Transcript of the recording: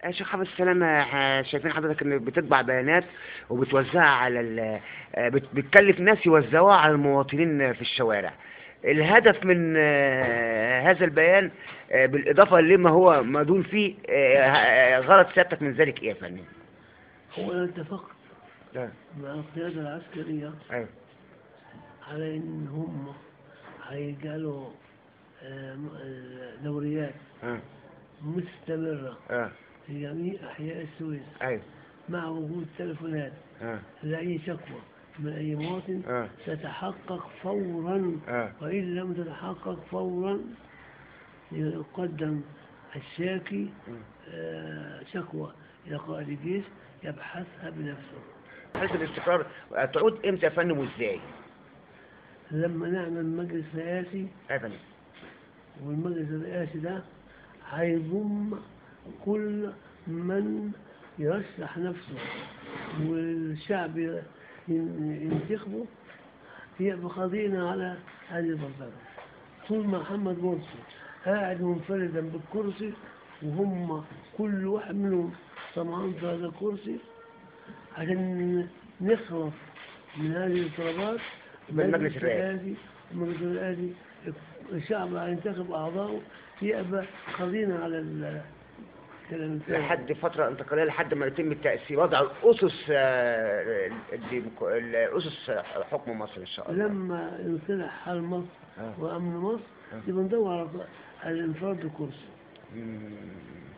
يا شيخ حافظ السلامة آه، شايفين حضرتك ان بتطبع بيانات وبتوزعها على ال آه، بت- بتكلف ناس يوزعوها على المواطنين في الشوارع الهدف من آه، هذا البيان آه، بالإضافة لما هو مدون فيه آه، آه، غرض سيادتك من ذلك إيه يا فندم؟ هو أنا اتفقت آه، مع القيادة العسكرية أيوه على إن هم هيجعلوا آه، م- آه، دوريات آه، مستمرة آه، في جميع أحياء السويس أيوه مع وجود تليفونات آه، لأي شكوى من أي مواطن آه، تتحقق فورا آه، وإن لم تتحقق فورا يقدم الشاكي آه، شكوى إلى قائد الجيش يبحثها بنفسه حالة الاستقرار آه، تعود إمتى يا فندم وإزاي؟ لما نعمل مجلس رئاسي آه يا فندم والمجلس الرئاسي ده هيضم كل من يرشح نفسه والشعب ي- ينتخبه يبقى قاضينا على هذه البلطجة طول ما محمد مرسي قاعد منفردا بالكرسي وهم كل واحد منهم طمعان في هذا الكرسي عشان نخلص من هذه الطلبات بالمجلس الرئاسي. المجلس الرئاسي الشعب هينتخب أعضاءه يبقى قاضينا على ال- الكلام الثاني. لحد فترة انتقالية لحد ما يتم التأسيس وضع الأسس آه، الديمقو- الأسس حكم مصر إن شاء الله لما ينصلح حال مصر آه. وأمن مصر آه. يبقى ندور على على الانفراد بالكرسي مم.